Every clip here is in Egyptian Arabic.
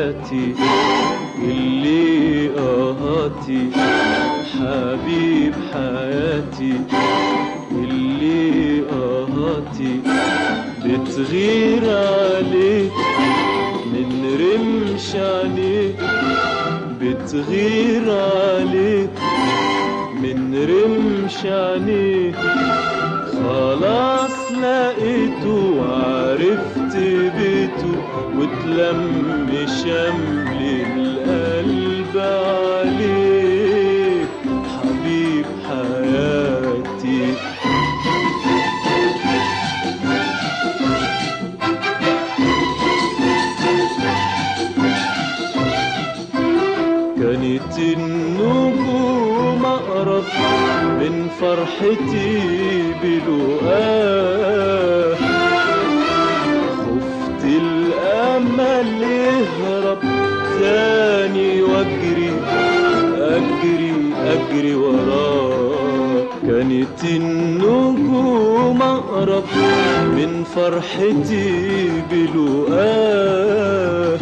حياتي اللي قهاتي حبيب حياتي اللي قهاتي بتغير عليك من رمش عليك بتغير عليك من رمش عليك خلاص لقيته وعرفت بيته وتلم شمل القلب عليك حبيب حياتي كانت النجوم أقرب من فرحتي بلقاه خفت الأمل يهرب تاني وأجري أجري أجري وراه كانت النجوم أقرب من فرحتي بلقاه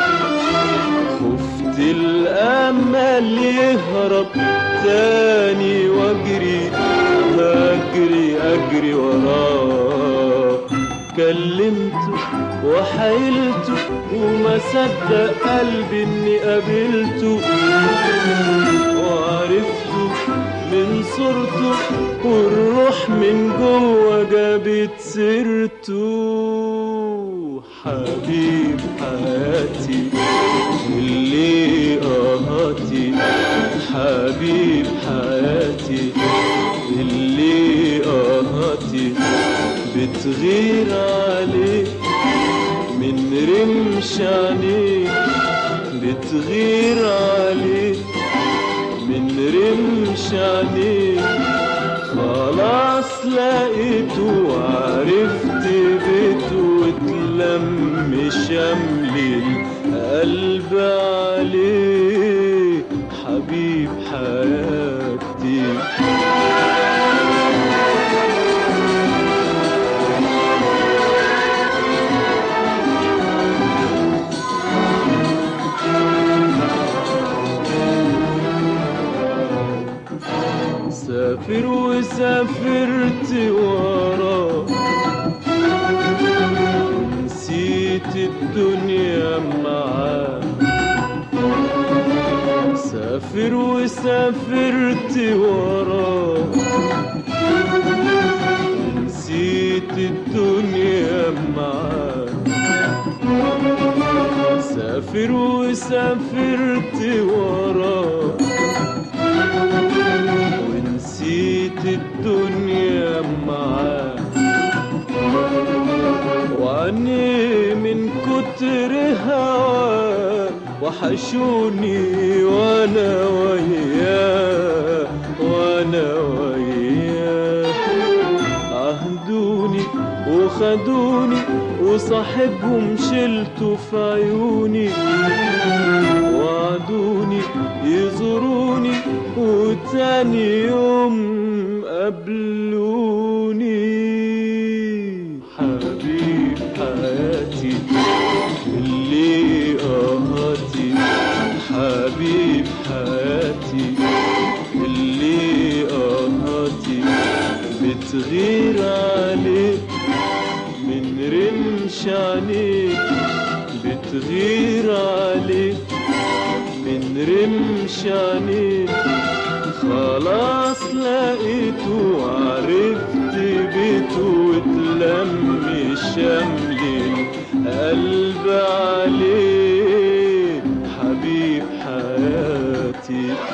خفت الأمل يهرب تاني واجري أجري أجري وراه كلمته وحيلته وما صدق قلبي إني قابلته وعرفته من صورته والروح من جوه جابت سيرته حبيب حياتي اللي قهاتي حبيب حياتي اللي قهاتي بتغير عليك من رمش عليك بتغير عليك من رمش عليك خلاص لقيته وعرفت بيته وتلم شمل القلب عليه حبيب حياتي سافر وسافرت وراه نسيت الدنيا معاه سافر وسافرت وراه نسيت الدنيا معاه سافر وسافرت وراه ونسيت الدنيا معاه وعني من كتر هواه وحشوني وانا وياه وانا وياه عهدوني وخدوني وصاحبهم شلته في عيوني وعدوني يزوروني وتاني يوم قابلوني حبيب حياتي اللي قهاتي حبيب حياتي اللي قهاتي بتغير عليك من رمش عليك بتغير عليك من رمش عليك خلاص لقيته وعرفت بيته وتلم شمل القلب عليه حبيب حياتي